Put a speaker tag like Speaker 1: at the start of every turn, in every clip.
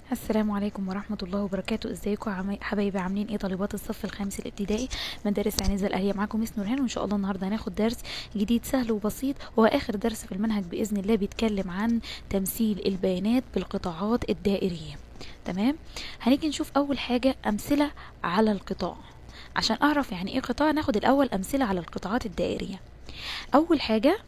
Speaker 1: السلام عليكم ورحمة الله وبركاته ازيكم عمي- حبايبي عاملين ايه طالبات الصف الخامس الابتدائي مدارس عنيزة الأهلية معاكم مس نورهان وان شاء الله النهاردة هناخد درس جديد سهل وبسيط هو آخر درس في المنهج بإذن الله بيتكلم عن تمثيل البيانات بالقطاعات الدائرية تمام هنيجي نشوف أول حاجة أمثلة على القطاع عشان أعرف يعني ايه قطاع ناخد الأول أمثلة على القطاعات الدائرية أول حاجة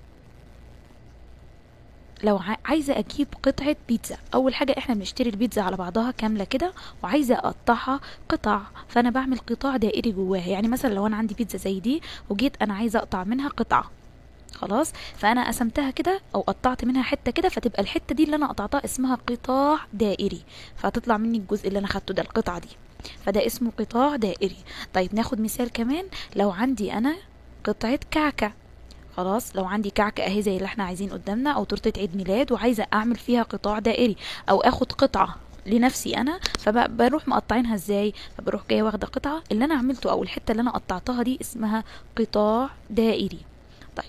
Speaker 1: لو ع- عايزه اجيب قطعه بيتزا اول حاجه احنا بنشتري البيتزا على بعضها كامله كده وعايزه اقطعها قطع فانا بعمل قطاع دائري جواها يعني مثلا لو انا عندي بيتزا زي دي وجيت انا عايزه اقطع منها قطعه خلاص فانا قسمتها كده او قطعت منها حته كده فتبقى الحته دي اللي انا قطعتها اسمها قطاع دائري فهتطلع مني الجزء اللي انا خدته ده القطعه دي فده اسمه قطاع دائري طيب ناخد مثال كمان لو عندي انا قطعه كعكه خلاص لو عندي كعكة اهي زي اللي احنا عايزين قدامنا او تورتة عيد ميلاد وعايزة اعمل فيها قطاع دائري او اخد قطعة لنفسي انا فبروح مقطعينها ازاي فبروح جايه واخده قطعه اللي انا عملته او الحته اللي انا قطعتها دي اسمها قطاع دائري طيب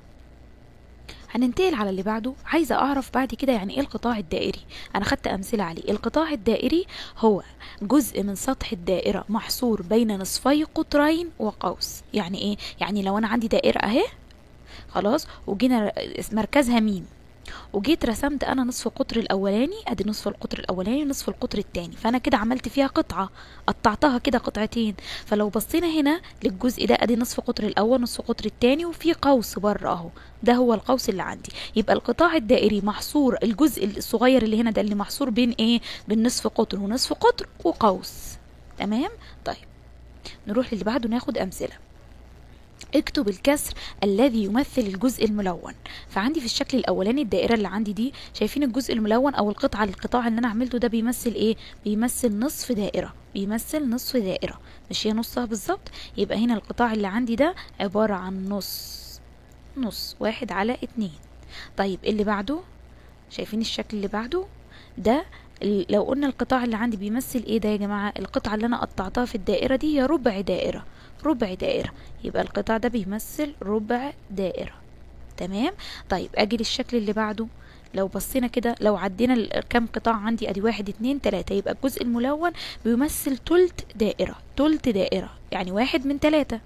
Speaker 1: هننتقل على اللي بعده عايزه اعرف بعد كده يعني ايه القطاع الدائري انا خدت امثله عليه القطاع الدائري هو جزء من سطح الدائره محصور بين نصفي قطرين وقوس يعني ايه يعني لو انا عندي دائره اهي خلاص وجينا ر- مركزها ميم وجيت رسمت انا نصف القطر الاولاني ادي نصف القطر الاولاني ونصف القطر التاني فانا كده عملت فيها قطعه قطعتها كده قطعتين فلو بصينا هنا للجزء ده ادي نصف القطر الاول نصف القطر التاني وفي قوس بره اهو ده هو القوس اللي عندي يبقى القطاع الدائري محصور الجزء الصغير اللي هنا ده اللي محصور بين ايه بين نصف قطر ونصف قطر وقوس تمام طيب نروح للي بعده ناخد امثله اكتب الكسر الذي يمثل الجزء الملون فعندي في الشكل الاولاني الدائره اللي عندي دي شايفين الجزء الملون او القطعه القطاع اللي انا عملته ده بيمثل ايه بيمثل نصف دائره بيمثل نصف دائره مش هي نصها بالظبط يبقى هنا القطاع اللي عندي ده عباره عن نص نص واحد على اتنين طيب اللي بعده شايفين الشكل اللي بعده ده ال- لو قلنا القطاع اللي عندي بيمثل ايه ده يا جماعه القطعه اللي انا قطعتها في الدائره دي هي ربع دائره ربع دائره يبقى القطاع ده بيمثل ربع دائره تمام طيب اجي للشكل اللي بعده لو بصينا كده لو عدينا ال- كام قطاع عندي ادي واحد اتنين تلاتة يبقى الجزء الملون بيمثل تلت دائرة تلت دائرة يعني واحد من تلاتة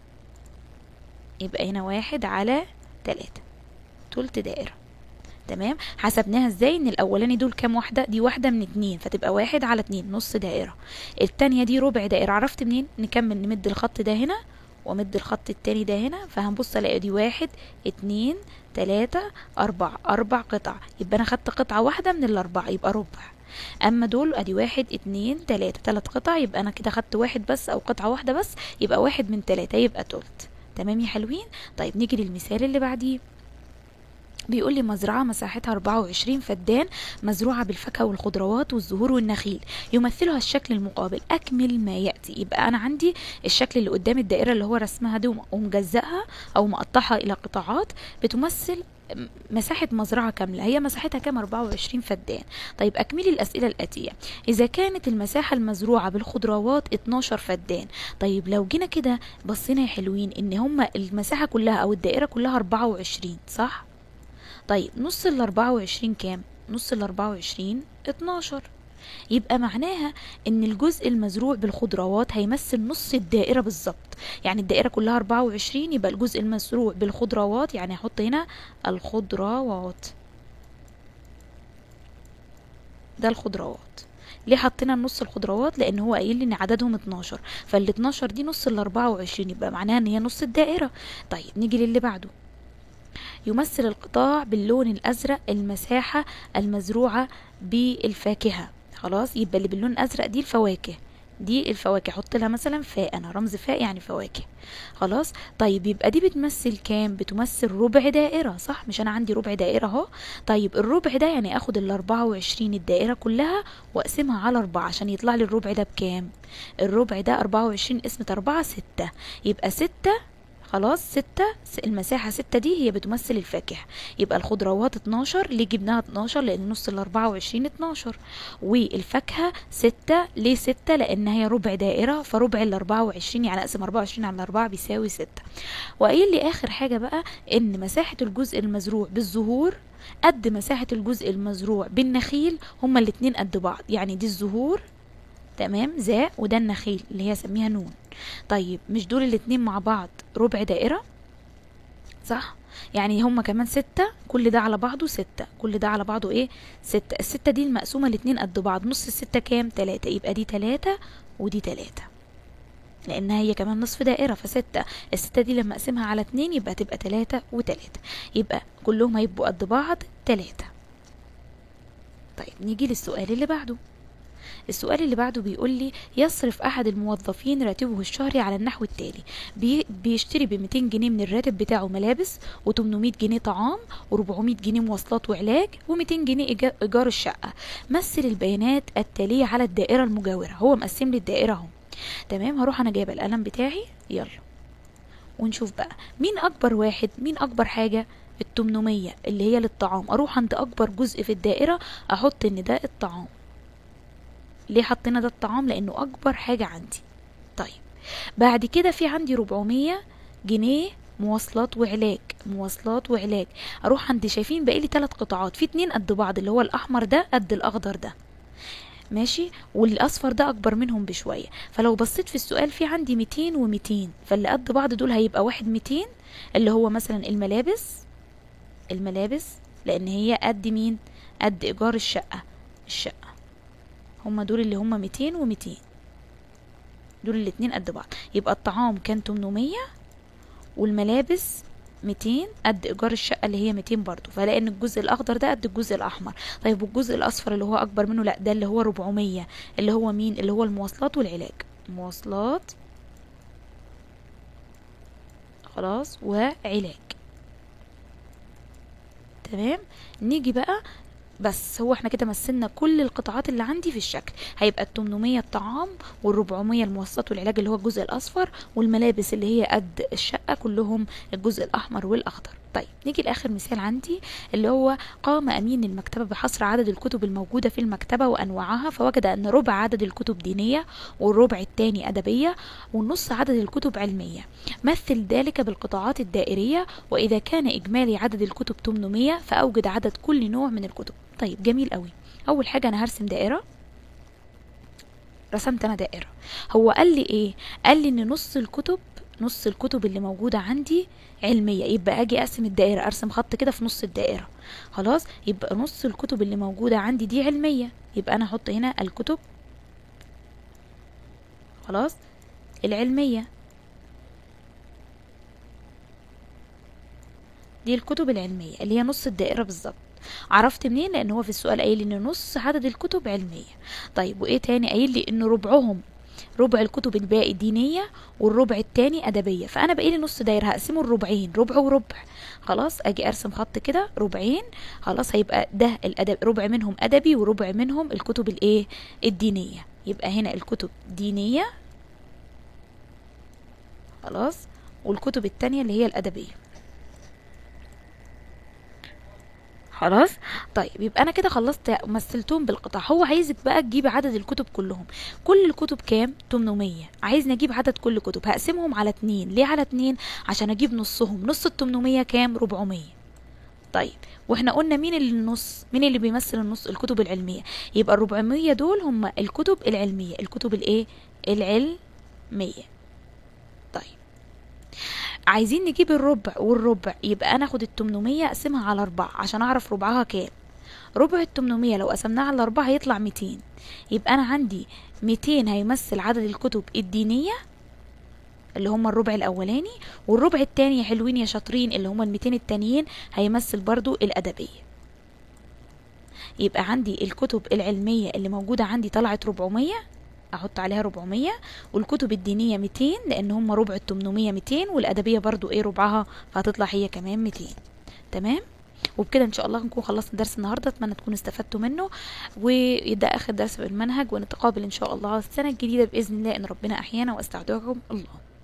Speaker 1: يبقى هنا واحد على تلاتة تلت دائرة تمام حسبناها ازاي ان الاولاني دول كام واحده دي واحده من اتنين فتبقى واحد على اتنين نص دائره التانية دي ربع دائره عرفت منين نكمل نمد الخط ده هنا وامد الخط التاني ده هنا فهنبص الاقي دي واحد اتنين تلاتة اربعة اربع قطع يبقى انا خدت قطعة واحدة من الاربعة يبقى ربع اما دول ادي واحد اتنين تلاتة تلات قطع يبقى انا كده خدت واحد بس او قطعة واحدة بس يبقى واحد من تلاتة يبقى تلت تمام يا حلوين طيب نيجي للمثال اللي بعديه بيقول لي مزرعة مساحتها 24 فدان مزروعة بالفاكهة والخضروات والزهور والنخيل يمثلها الشكل المقابل أكمل ما يأتي يبقى أنا عندي الشكل اللي قدام الدائرة اللي هو رسمها دي وم- ومجزأها أو مقطعها إلى قطاعات بتمثل م- مساحة مزرعة كاملة هي مساحتها كام 24 فدان طيب أكملي الأسئلة الآتية إذا كانت المساحة المزروعة بالخضروات 12 فدان طيب لو جينا كده بصينا يا حلوين إن هما المساحة كلها أو الدائرة كلها 24 صح؟ طيب نص ال 24 كام؟ نص ال 24 12 يبقى معناها ان الجزء المزروع بالخضروات هيمثل نص الدائرة بالظبط يعني الدائرة كلها 24 يبقى الجزء المزروع بالخضروات يعني هحط هنا الخضروات ده الخضروات ليه حطينا نص الخضروات لان هو قايل لي ان عددهم 12 فال 12 دي نص ال 24 يبقى معناها ان هي نص الدائرة طيب نيجي للي بعده يمثل القطاع باللون الأزرق المساحة المزروعة بالفاكهة خلاص يبقى اللي باللون الأزرق دي الفواكه دي الفواكه حط لها مثلا فاء انا رمز فاء يعني فواكه خلاص طيب يبقى دي بتمثل كام بتمثل ربع دائرة صح مش انا عندي ربع دائرة اهو طيب الربع ده يعني اخد ال 24 الدائرة كلها واقسمها على أربعة عشان يطلع لي الربع ده بكام الربع ده 24 قسمة أربعة ستة يبقى ستة خلاص ستة س- المساحة ستة دي هي بتمثل الفاكهة يبقى الخضروات 12 ليه جبناها 12 لأن نص ال 24 12 والفاكهة ستة ليه ستة لأن هي ربع دائرة فربع ال 24 يعني أقسم 24 على 4 بيساوي ستة وقايل لي آخر حاجة بقى إن مساحة الجزء المزروع بالزهور قد مساحة الجزء المزروع بالنخيل هما الاتنين قد بعض يعني دي الزهور تمام زاء وده النخيل اللي هي سميها نون طيب مش دول الاتنين مع بعض ربع دائرة صح يعني هما كمان ستة كل ده على بعضه ستة كل ده على بعضه ايه ستة الستة دي المقسومة الاتنين قد بعض نص الستة كام تلاتة يبقى دي تلاتة ودي تلاتة لانها هي كمان نصف دائرة فستة الستة دي لما اقسمها على اتنين يبقى تبقى تلاتة وتلاتة يبقى كلهم هيبقوا قد بعض تلاتة طيب نيجي للسؤال اللي بعده السؤال اللي بعده بيقول لي يصرف احد الموظفين راتبه الشهري على النحو التالي بي بيشتري ب 200 جنيه من الراتب بتاعه ملابس و800 جنيه طعام و400 جنيه مواصلات وعلاج و200 جنيه إيجا- ايجار الشقه مثل البيانات التاليه على الدائره المجاوره هو مقسم لي الدائره اهو تمام هروح انا جايبه القلم بتاعي يلا ونشوف بقى مين اكبر واحد مين اكبر حاجه التمنمية اللي هي للطعام اروح عند اكبر جزء في الدائرة احط ان ده الطعام ليه حطينا ده الطعام لانه اكبر حاجة عندي طيب بعد كده في عندي 400 جنيه مواصلات وعلاج مواصلات وعلاج اروح عند شايفين باقي لي ثلاث قطاعات في اتنين قد بعض اللي هو الاحمر ده قد الاخضر ده ماشي والاصفر ده اكبر منهم بشويه فلو بصيت في السؤال في عندي 200 و200 فاللي قد بعض دول هيبقى واحد 200 اللي هو مثلا الملابس الملابس لان هي قد مين قد ايجار الشقه الشقه هما دول اللي هما 200 و200 دول الاتنين قد بعض يبقى الطعام كان 800 والملابس 200 قد ايجار الشقه اللي هي 200 برضو فلاقي ان الجزء الاخضر ده قد الجزء الاحمر طيب والجزء الاصفر اللي هو اكبر منه لا ده اللي هو 400 اللي هو مين اللي هو المواصلات والعلاج مواصلات خلاص وعلاج تمام نيجي بقى بس هو احنا كده مثلنا كل القطاعات اللي عندي في الشكل هيبقى ال 800 الطعام وال 400 المواصلات والعلاج اللي هو الجزء الاصفر والملابس اللي هي قد الشقه كلهم الجزء الاحمر والاخضر طيب نيجي لاخر مثال عندي اللي هو قام امين المكتبه بحصر عدد الكتب الموجوده في المكتبه وانواعها فوجد ان ربع عدد الكتب دينيه والربع الثاني ادبيه والنص عدد الكتب علميه مثل ذلك بالقطاعات الدائريه واذا كان اجمالي عدد الكتب 800 فاوجد عدد كل نوع من الكتب طيب جميل قوي اول حاجه انا هرسم دائره رسمت انا دائره هو قال لي ايه قال لي ان نص الكتب نص الكتب اللي موجوده عندي علميه يبقى اجي اقسم الدائره ارسم خط كده في نص الدائره خلاص يبقى نص الكتب اللي موجوده عندي دي علميه يبقى انا احط هنا الكتب خلاص العلميه دي الكتب العلميه اللي هي نص الدائره بالظبط عرفت منين لان هو في السؤال قايل ان نص عدد الكتب علميه طيب وايه تاني قايل لي ان ربعهم ربع الكتب الباقي دينيه والربع التاني ادبيه فانا باقي لي نص دايره هقسمه الربعين ربع وربع خلاص اجي ارسم خط كده ربعين خلاص هيبقى ده الادب ربع منهم ادبي وربع منهم الكتب الايه الدينيه يبقى هنا الكتب دينيه خلاص والكتب التانية اللي هي الادبيه خلاص طيب يبقى انا كده خلصت مثلتهم بالقطع هو عايزك بقى تجيب عدد الكتب كلهم كل الكتب كام 800 عايزني اجيب عدد كل كتب هقسمهم على اتنين ليه على اتنين عشان اجيب نصهم نص ال 800 كام 400 طيب واحنا قلنا مين اللي النص مين اللي بيمثل النص الكتب العلميه يبقى ال 400 دول هم الكتب العلميه الكتب الايه العلميه طيب عايزين نجيب الربع والربع يبقى انا اخد ال 800 اقسمها على 4 عشان اعرف ربعها كام ربع ال 800 لو قسمناها على 4 هيطلع 200 يبقى انا عندي 200 هيمثل عدد الكتب الدينيه اللي هم الربع الاولاني والربع التاني يا حلوين يا شاطرين اللي هم ال 200 التانيين هيمثل برضو الادبيه يبقى عندي الكتب العلميه اللي موجوده عندي طلعت 400 احط عليها 400 والكتب الدينيه 200 لان هم ربع ال 800 200 والادبيه برضو ايه ربعها فهتطلع هي كمان 200 تمام وبكده ان شاء الله نكون خلصنا درس النهارده اتمنى تكونوا استفدتوا منه وده اخر درس بالمنهج ونتقابل ان شاء الله السنه الجديده باذن الله ان ربنا احيانا واستودعكم الله